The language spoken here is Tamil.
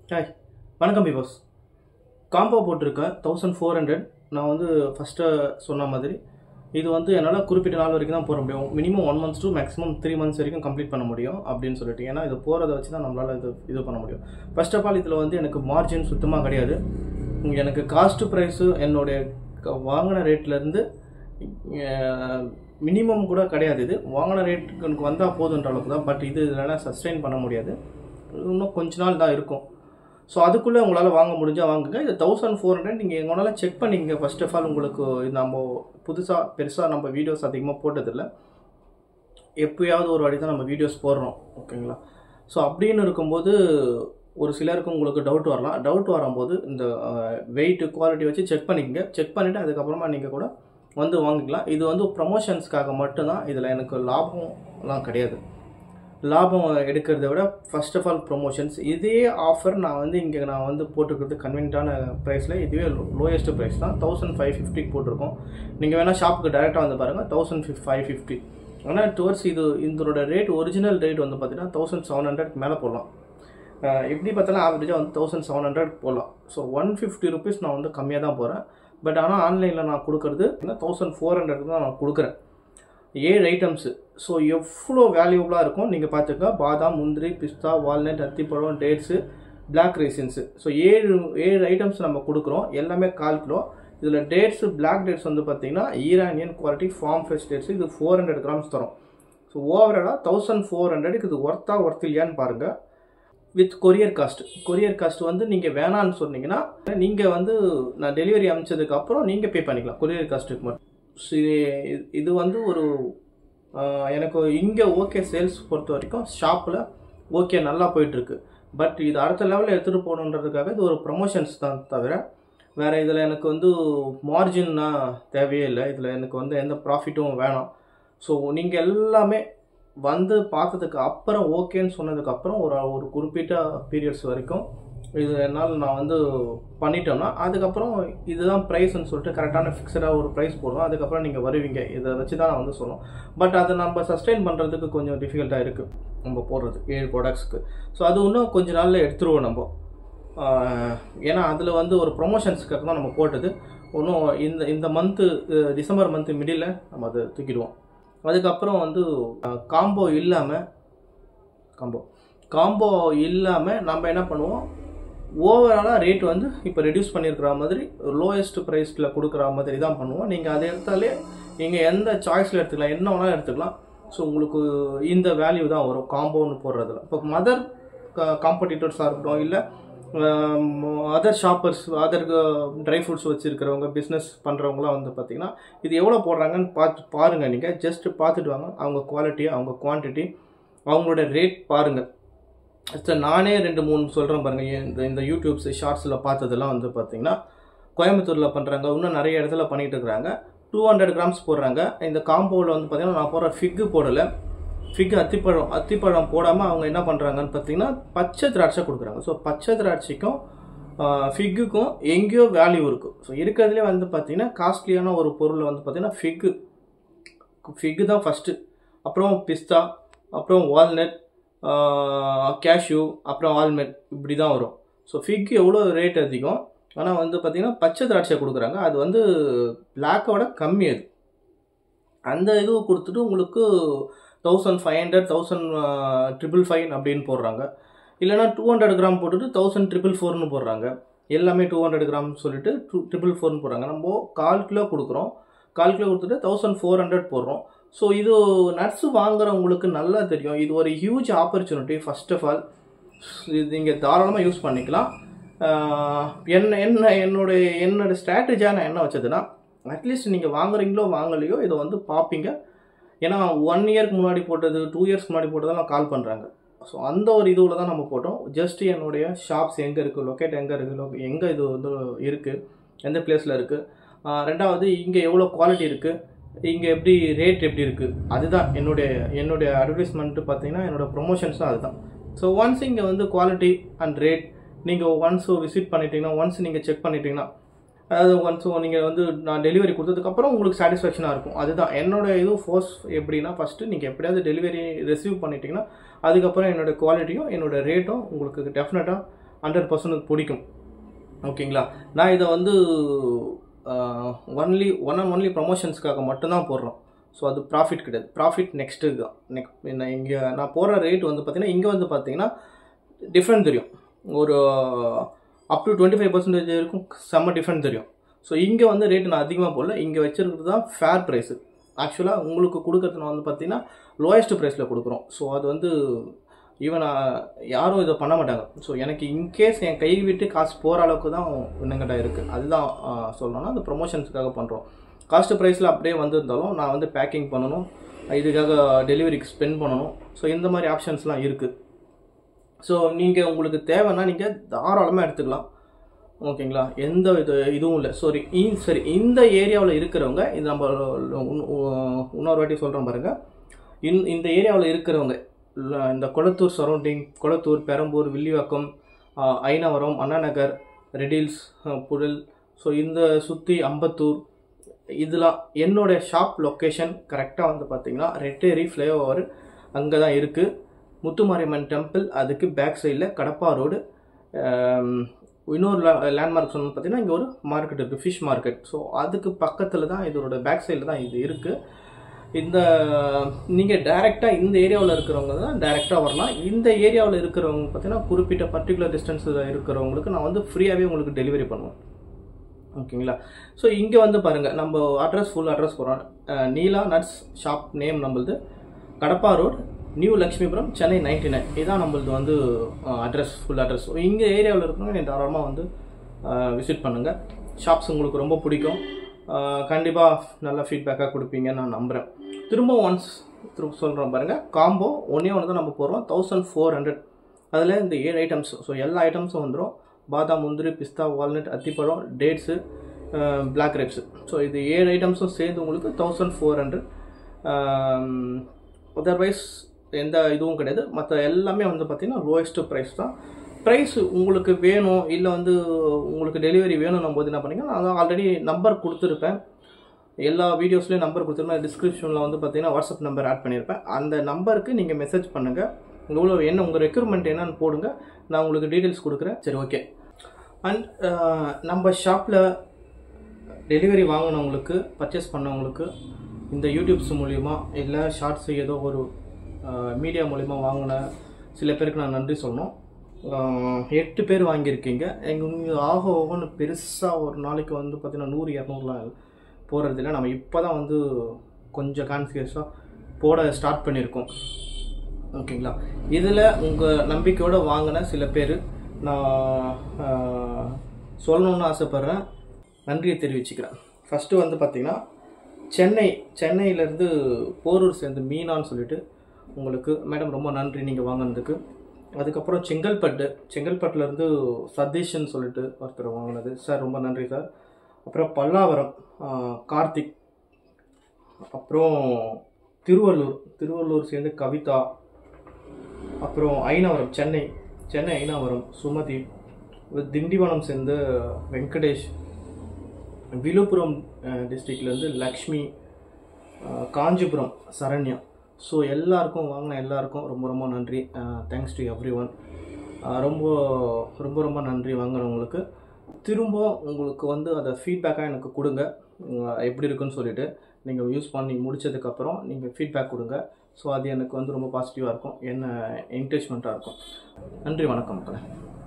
ஹாய் வணக்கம் பிபாஸ் காம்போ போட்டிருக்கேன் தௌசண்ட் ஃபோர் ஹண்ட்ரட் நான் வந்து ஃபஸ்ட்டு சொன்ன மாதிரி இது வந்து என்னால் குறிப்பிட்ட நாள் வரைக்கும் தான் போட முடியும் minimum one months to maximum three months வரைக்கும் கம்ப்ளீட் பண்ண முடியும் அப்படின்னு சொல்லிட்டு ஏன்னா இது போகிறத வச்சு தான் நம்மளால் இது இது பண்ண முடியும் ஃபர்ஸ்ட் ஆஃப் ஆல் இதில் வந்து எனக்கு மார்ஜின் சுத்தமாக கிடையாது எனக்கு காஸ்ட் ப்ரைஸு என்னுடைய க- வாங்கின ரேட்லேருந்து மினிமம் கூட கிடையாது இது வாங்கின ரேட்டுக்கு எனக்கு வந்தால் போதுன்ற அளவுக்கு தான் பட் இது இதெல்லாம் சஸ்டெயின் பண்ண முடியாது இன்னும் கொஞ்ச நாள் தான் இருக்கும் ஸோ அதுக்குள்ளே உங்களால் வாங்க முடிஞ்சால் வாங்குங்க இது தௌசண்ட் ஃபோர் ஹண்ட்ரட் நீங்கள் எங்களால் செக் பண்ணிக்கங்க ஃபர்ஸ்ட் ஆஃப் ஆல் உங்களுக்கு இது நம்ம புதுசாக பெருசாக நம்ம வீடியோஸ் அதிகமாக போட்டதில்லை எப்பயாவது ஒரு வாட்டி தான் நம்ம வீடியோஸ் போடுறோம் ஓகேங்களா ஸோ அப்படின்னு இருக்கும்போது ஒரு சிலருக்கு உங்களுக்கு டவுட் வரலாம் டவுட் வரும்போது இந்த வெயிட் குவாலிட்டி வச்சு செக் பண்ணிக்கங்க செக் பண்ணிவிட்டு அதுக்கப்புறமா நீங்கள் கூட வந்து வாங்கிக்கலாம் இது வந்து ப்ரமோஷன்ஸ்க்காக மட்டும்தான் இதில் எனக்கு லாபம்லாம் கிடையாது லாபம் எடுக்கிறத விட ஃபர்ஸ்ட் ஆஃப் ஆல் ப்ரொமோஷன்ஸ் இதே ஆஃபர் நான் வந்து இங்கே நான் வந்து போட்டிருக்கிறது கன்வீனியன்ட்டான ப்ரைஸில் இதுவே லோயஸ்ட் ப்ரைஸ் தான் தௌசண்ட் ஃபைவ் ஃபிஃப்டிக்கு போட்டிருக்கோம் நீங்கள் வேணால் ஷாப்புக்கு டேரெக்டாக வந்து பாருங்கள் தௌசண்ட் ஃபிஃப் ஃபைவ் ஃபிஃப்டி ஆனால் டுவர்ட்ஸ் இது இதோட ரேட் ஒரிஜினல் ரேட் வந்து பார்த்தீங்கன்னா தௌசண்ட் செவன் ஹண்ட்ரட் மேலே போடலாம் அஹ் எப்படி பார்த்தாலும் ஆவரேஜாக வந்து தௌசண்ட் செவன் ஹண்ட்ரட் போடலாம் ஸோ ஒன் ஃபிஃப்டி ருபீஸ் நான் வந்து கம்மியாக தான் போகிறேன் பட் ஆனால் ஆன்லைனில் நான் கொடுக்குறது தௌசண்ட் ஃபோர் ஹண்ட்ரட் தான் நான் கொடுக்குறேன் ஏழு ஐட்டம்ஸு ஸோ எவ்வளோ வேல்யூபுளாக இருக்கும் நீங்கள் பார்த்துக்க பாதாம் முந்திரி பிஸ்தா வால்நட் அத்திப்பழம் டேட்ஸு பிளாக் ரைசின்ஸு ஸோ ஏழு ஏழு ஐட்டம்ஸ் நம்ம கொடுக்குறோம் எல்லாமே கால் கிலோ இதில் டேட்ஸு பிளாக் டேட்ஸ் வந்து பார்த்தீங்கன்னா Iranian quality farm fresh dates இது ஃபோர் ஹண்ட்ரட் கிராம்ஸ் தரும் ஸோ ஓவராலாக தௌசண்ட் ஃபோர் ஹண்ட்ரடுக்கு இது ஒர்த்தா ஒர்த் இல்லையான்னு பாருங்கள் with courier cost courier cost வந்து நீங்கள் வேணான்னு சொன்னீங்கன்னா நீங்கள் வந்து நான் டெலிவரி அனுப்பிச்சதுக்கு அப்புறம் நீங்கள் பே பண்ணிக்கலாம் கொரியர் காஸ்ட்டுக்கு மட்டும் So, இது- இது வந்து ஒரு ஆஹ், எனக்கு இங்கே ஓகே சேல்ஸ் பொறுத்த வரைக்கும் ஷாப்பில் ஓகே நல்லா போயிட்டுருக்கு பட் இது அடுத்த லெவலில் எடுத்துகிட்டு போகணுன்றதுக்காக இது ஒரு ப்ரொமோஷன்ஸ் தான் தவிர வேறு இதில் எனக்கு வந்து மார்ஜின்னா தேவையே இல்லை இதில் எனக்கு வந்து எந்த ப்ராஃபிட்டும் வேணாம் ஸோ நீங்கள் எல்லாமே வந்து பார்த்ததுக்கு அப்புறம் ஓகேன்னு சொன்னதுக்கு அப்புறம் ஒரு ஒரு குறிப்பிட்ட பீரியட்ஸ் வரைக்கும் இது என்னால் நான் வந்து பண்ணிட்டோம்னா அதுக்கப்புறம் இதுதான் ப்ரைஸ்ன்னு சொல்லிட்டு கரெக்டான ஃபிக்ஸடாக ஒரு ப்ரைஸ் போடுவோம் அதுக்கப்புறம் நீங்கள் வருவீங்க இதை வச்சு தான் நான் வந்து சொன்னோம் பட் அதை நம்ம சஸ்டெயின் பண்ணுறதுக்கு கொஞ்சம் டிஃபிகல்ட்டாக இருக்குது நம்ம போடுறது ஏழு ப்ராடக்ட்ஸ்க்கு ஸோ அது இன்னும் கொஞ்ச நாளில் எடுத்துருவோம் நம்ம ஆஹ், ஏன்னா அதில் வந்து ஒரு ப்ரொமோஷன்ஸ்க்காக தான் நம்ம போட்டது இன்னும் இந்த இந்த மந்த்து டிசம்பர் மந்த்து மிடில் நம்ம அதை தூக்கிடுவோம் அதுக்கப்புறம் வந்து காம்போ இல்லாமல் காம்போ காம்போ இல்லாமல் நம்ம என்ன பண்ணுவோம் ஓவராலாக ரேட் வந்து இப்போ ரெடியூஸ் பண்ணியிருக்கிற மாதிரி லோயஸ்ட் ப்ரைஸில் கொடுக்குற மாதிரி தான் பண்ணுவோம் நீங்கள் அதை எடுத்தாலே நீங்கள் எந்த சாய்ஸில் எடுத்துக்கலாம் என்ன வேணாலும் எடுத்துக்கலாம் ஸோ உங்களுக்கு இந்த வேல்யூ தான் வரும் காம்போன்னு போடுறதுல இப்போ மதர் காம்படிட்டர்ஸாக இருக்கட்டும் இல்லை other shoppers other dry fruits வச்சுருக்கிறவங்க பிஸ்னஸ் பண்ணுறவங்களாம் வந்து பார்த்தீங்கன்னா இது எவ்வளோ போடுறாங்கன்னு பார்த்து பாருங்கள் நீங்கள் ஜஸ்ட் பார்த்துட்டு வாங்க அவங்க குவாலிட்டி அவங்க குவான்டிட்டி அவங்களோட ரேட் பாருங்கள் சார் நானே ரெண்டு மூணு சொல்கிறேன் பாருங்கள் இந்த இந்த யூடியூப்ஸ் ஷார்ட்ஸில் பார்த்ததெல்லாம் வந்து பார்த்தீங்கன்னா கோயம்புத்தூரில் பண்ணுறாங்க இன்னும் நிறைய இடத்துல பண்ணிகிட்டு இருக்கிறாங்க டூ ஹண்ட்ரட் கிராம்ஸ் போடுறாங்க இந்த காம்போவில் வந்து பார்த்தீங்கன்னா நான் போடுற ஃபிக்கு போடலை ஃபிக் அத்திப்பழம் அத்திப்பழம் போடாமல் அவங்க என்ன பண்ணுறாங்கன்னு பார்த்தீங்கன்னா பச்சை திராட்சை கொடுக்குறாங்க ஸோ பச்சை திராட்சைக்கும் ஃபிக்குக்கும் எங்கேயோ வேல்யூ இருக்குது ஸோ இருக்கிறதுலே வந்து பார்த்தீங்கன்னா காஸ்ட்லியான ஒரு பொருள் வந்து பார்த்தீங்கன்னா ஃபிக்கு ஃபிக்கு தான் ஃபஸ்ட்டு அப்புறம் பிஸ்தா அப்புறம் வால்நட் கேஷ்யூ அப்புறம் ஆல்மெட் இப்படி தான் வரும் ஸோ ஃபிக் எவ்வளோ ரேட் அதிகம் ஆனால் வந்து பார்த்தீங்கன்னா பச்சை திராட்சை கொடுக்குறாங்க அது வந்து பிளாக்கோட கம்மி அது அந்த இது கொடுத்துட்டு உங்களுக்கு thousand five hundred thousand triple five அப்படின்னு போடுறாங்க இல்லைனா டூ ஹண்ட்ரட் கிராம் போட்டுட்டு தௌசண்ட் ட்ரிபிள் ஃபோர்னு போடுறாங்க எல்லாமே டூ ஹண்ட்ரட் கிராம் சொல்லிட்டு டூ ட்ரிபிள் ஃபோர்னு போடுறாங்க நம்ம கால் கிலோ கொடுக்குறோம் கால் கிலோ கொடுத்துட்டு தௌசண்ட் ஃபோர் ஹண்ட்ரட் போடுறோம் ஸோ இது நட்ஸ் வாங்குறவங்களுக்கு நல்லா தெரியும் இது ஒரு huge opportunity first of all இது நீங்கள் தாராளமாக யூஸ் பண்ணிக்கலாம் ஆஹ் என்ன என்ன என்னுடைய என்னோட ஸ்ட்ராட்டஜியாக நான் என்ன வச்சதுன்னா அட்லீஸ்ட் நீங்கள் வாங்குறீங்களோ வாங்கலையோ இதை வந்து பார்ப்பீங்க ஏன்னா ஒன் இயர்க்கு முன்னாடி போட்டது டூ இயர்ஸ்க்கு முன்னாடி போட்டதெல்லாம் கால் பண்ணுறாங்க ஸோ அந்த ஒரு இதுவில் தான் நம்ம போட்டோம் ஜஸ்ட் என்னுடைய ஷாப்ஸ் எங்கே இருக்குது லொக்கேட் எங்கே இருக்குது லொ எங்கே இது வந்து இருக்குது எந்த பிளேஸில் இருக்குது ரெண்டாவது இங்கே எவ்வளோ குவாலிட்டி இருக்குது இங்கே எப்படி ரேட் எப்படி இருக்குது அதுதான் என்னுடைய என்னுடைய அட்வர்டைஸ்மெண்ட்டு பார்த்தீங்கன்னா என்னோட ப்ரொமோஷன்ஸ் தான் அதுதான் ஸோ ஒன்ஸ் இங்கே வந்து குவாலிட்டி அண்ட் ரேட் நீங்கள் ஒன்ஸ் விசிட் பண்ணிட்டீங்கன்னா ஒன்ஸ் நீங்கள் செக் பண்ணிட்டீங்கன்னா அதாவது ஒன்ஸ் நீங்கள் வந்து நான் டெலிவரி கொடுத்ததுக்கப்புறம் உங்களுக்கு சாட்டிஸ்ஃபேக்ஷனாக இருக்கும் அதுதான் என்னோட இது ஃபோர்ஸ் எப்படின்னா ஃபஸ்ட்டு நீங்கள் எப்படியாவது டெலிவரி ரிசீவ் பண்ணிட்டீங்கன்னா அதுக்கப்புறம் என்னோட குவாலிட்டியும் என்னோட ரேட்டும் உங்களுக்கு டெஃபினட்டாக ஹண்ட்ரட் பர்சன்ட் பிடிக்கும் ஓகேங்களா நான் இதை வந்து ஒன்லி ஒன் அண்ட் ஒன்லி ப்ரொமோஷன்ஸ்க்காக மட்டும்தான் போடுறோம் ஸோ அது ப்ராஃபிட் கிடையாது ப்ராஃபிட் நெக்ஸ்ட்டு நெக்ஸ்ட் நான் இங்கே நான் போடுற ரேட் வந்து பார்த்தீங்கன்னா இங்கே வந்து பார்த்தீங்கன்னா டிஃப்ரெண்ட் தெரியும் ஒரு up to twenty five percentage இருக்கும் செம்ம டிஃப்ரெண்ட் தெரியும் ஸோ இங்கே வந்து ரேட்டு நான் அதிகமாக போடல இங்கே வச்சிருக்கிறது தான் ஃபேர் ப்ரைஸு ஆக்சுவலாக உங்களுக்கு கொடுக்கறது நான் வந்து பார்த்தீங்கன்னா லோயஸ்ட் ப்ரைஸில் கொடுக்குறோம் ஸோ அது வந்து ஈவன் யாரும் இதை பண்ண மாட்டாங்க ஸோ எனக்கு இன்கேஸ் என் கை விட்டு காசு போகிற அளவுக்கு தான் இன்னங்கிட்ட இருக்குது அதுதான் சொல்லணும்னா அந்த ப்ரொமோஷன்ஸுக்காக பண்ணுறோம் காஸ்ட் ப்ரைஸில் அப்படியே வந்திருந்தாலும் நான் வந்து பேக்கிங் பண்ணணும் இதுக்காக டெலிவரிக்கு ஸ்பெண்ட் பண்ணணும் ஸோ இந்த மாதிரி ஆப்ஷன்ஸ்லாம் இருக்குது ஸோ நீங்கள் உங்களுக்கு தேவைன்னா நீங்கள் தாராளமாக எடுத்துக்கலாம் ஓகேங்களா எந்த இது இதுவும் இல்லை சாரி சரி இந்த ஏரியாவில் இருக்கிறவங்க இது நம்ம உன்- உ- இன்னொரு வாட்டி சொல்கிறோம் பாருங்க இந் இந்த ஏரியாவில் இருக்கிறவங்க ல- இந்த கொளத்தூர் சரௌண்டிங் கொளத்தூர் பெரம்பூர் வில்லிவாக்கம் ஆஹ், ஐனவரம் அண்ணாநகர் ரெடில்ஸ் ஆஹ், புழல் ஸோ இந்த சுற்றி அம்பத்தூர் இதெல்லாம் என்னோட ஷாப் லொக்கேஷன் கரெக்டாக வந்து பார்த்தீங்கன்னா ரெட்டேரி ஃப்ளைஓவர் அங்கே தான் இருக்குது முத்துமாரியம்மன் டெம்பிள் அதுக்கு பேக் சைடில் கடப்பா ரோடு இன்னொரு லேண்ட்மார்க் சொன்னு பார்த்தீங்கன்னா இங்கே ஒரு மார்க்கெட் இருக்குது ஃபிஷ் மார்க்கெட் ஸோ அதுக்கு பக்கத்தில் தான் இதோட பேக் சைடில் தான் இது இருக்குது இந்த நீங்கள் டைரெக்டாக இந்த ஏரியாவில் இருக்கிறவங்க தான் டைரெக்டாக வரலாம் இந்த ஏரியாவில் இருக்கிறவங்க பார்த்தீங்கன்னா குறிப்பிட்ட பர்டிகுலர் டிஸ்டன்ஸில் இருக்கிறவங்களுக்கு நான் வந்து ஃப்ரீயாகவே உங்களுக்கு டெலிவரி பண்ணுவேன் ஓகேங்களா ஸோ இங்கே வந்து பாருங்கள் நம்ம அட்ரஸ் ஃபுல் அட்ரஸ் போகிறோம் நீலா நட்ஸ் ஷாப் நேம் நம்மளது Kadapa road new Lakshmipuram Chennai ninety nine இதான் நம்மளது வந்து அட்ரஸ் ஃபுல் அட்ரஸ் இங்கே ஏரியாவில் இருக்கிறவங்க நீங்கள் தாராளமாக வந்து விசிட் பண்ணுங்கள் ஷாப்ஸ் உங்களுக்கு ரொம்ப பிடிக்கும் கண்டிப்பாக நல்ல ஃபீட்பேக்காக கொடுப்பீங்கன்னு நான் நம்புகிறேன் திரும்ப ஒன்ஸ் திரும்ப சொல்கிறேன் பாருங்கள் காம்போ ஒன்றே ஒன்று தான் நம்ம போடுறோம் தௌசண்ட் ஃபோர் ஹண்ட்ரட் அதில் இந்த ஏழு ஐட்டம்ஸ் ஸோ எல்லா ஐட்டம்ஸும் வந்துடும் பாதாம் முந்திரி பிஸ்தா வால்நட் அத்திப்பழம் டேட்ஸு பிளாக் கிரேப்ஸு ஸோ இது ஏழு ஐட்டம்ஸும் சேர்ந்து உங்களுக்கு தௌசண்ட் ஃபோர் ஹண்ட்ரட் அதர்வைஸ் எந்த இதுவும் கிடையாது மற்ற எல்லாமே வந்து பார்த்திங்கன்னா லோயஸ்ட் ப்ரைஸ் தான் ப்ரைஸ் உங்களுக்கு வேணும் இல்லை வந்து உங்களுக்கு டெலிவரி வேணும்னும் போது என்ன பண்ணீங்கன்னா நான் ஆல்ரெடி நம்பர் கொடுத்துருப்பேன் எல்லா வீடியோஸ்லேயும் நம்பர் கொடுத்துருப்பேன் டிஸ்கிரிப்ஷனில் வந்து பார்த்தீங்கன்னா வாட்ஸ்அப் நம்பர் ஆட் பண்ணியிருப்பேன் அந்த நம்பருக்கு நீங்கள் மெசேஜ் பண்ணுங்கள் எவ்வளோ என்ன உங்கள் ரெக்யூர்மெண்ட் என்னன்னு போடுங்க நான் உங்களுக்கு டீட்டெயில்ஸ் கொடுக்குறேன் சரி ஓகே அண்ட் நம்ம ஷாப்பில் டெலிவரி வாங்கினவங்களுக்கு பர்ச்சேஸ் பண்ணவங்களுக்கு இந்த யூடியூப்ஸ் மூலிமா இல்லை ஷார்ட்ஸ் ஏதோ ஒரு மீடியா மூலிமா வாங்கின சில பேருக்கு நான் நன்றி சொல்லணும் ஆஹ், எட்டு பேர் வாங்கியிருக்கீங்க எங்கள் ஆக ஓகன்னு பெருசாக ஒரு நாளைக்கு வந்து பார்த்திங்கன்னா நூறு இரநூறுலாம் போடுறது இல்லை நம்ம இப்போ தான் வந்து கொஞ்சம் கான்சியஸாக போட ஸ்டார்ட் பண்ணியிருக்கோம் ஓகேங்களா இதில் உங்கள் நம்பிக்கையோடு வாங்கின சில பேர் நான் ஆஹ், சொல்லணும்னு ஆசைப்பட்றேன் நன்றியை தெரிவிச்சுக்கிறேன் ஃபஸ்ட்டு வந்து பார்த்திங்கன்னா சென்னை சென்னையிலேருந்து போரூர் சேர்ந்து மீனான்னு சொல்லிட்டு உங்களுக்கு மேடம் ரொம்ப நன்றி நீங்கள் வாங்கினதுக்கு அதுக்கப்புறம் செங்கல்பட்டு செங்கல்பட்டுலேருந்து சதீஷ்ன்னு சொல்லிட்டு ஒருத்தர் வாங்கினது சார் ரொம்ப நன்றி சார் அப்புறம் பல்லாவரம் ஆஹ், கார்த்திக் அப்புறம் திருவள்ளூர் திருவள்ளூர் சேர்ந்து கவிதா அப்புறம் ஐனாவரம் சென்னை சென்னை ஐனாவரம் சுமதி with திண்டிவனம் சேர்ந்து வெங்கடேஷ் விழுப்புரம் டிஸ்ட்ரிக்ட்லேருந்து லக்ஷ்மி அஹ், காஞ்சிபுரம் சரண்யா ஸோ எல்லாருக்கும் வாங்கின எல்லாருக்கும் ரொம்ப ரொம்ப நன்றி தேங்க்ஸ் டு எவ்ரி ஒன் ரொம்ப ரொம்ப ரொம்ப நன்றி வாங்கினவங்களுக்கு திரும்ப உங்களுக்கு வந்து அதை ஃபீட்பேக்காக எனக்கு கொடுங்க உங்க- எப்படி இருக்குன்னு சொல்லிட்டு நீங்கள் யூஸ் பண்ணி முடிச்சதுக்கப்புறம் நீங்கள் ஃபீட்பேக் கொடுங்க ஸோ அது எனக்கு வந்து ரொம்ப பாசிட்டிவாக இருக்கும் என்ன என்கரேஜ்மெண்ட்டாக இருக்கும் நன்றி வணக்கம் மக்களே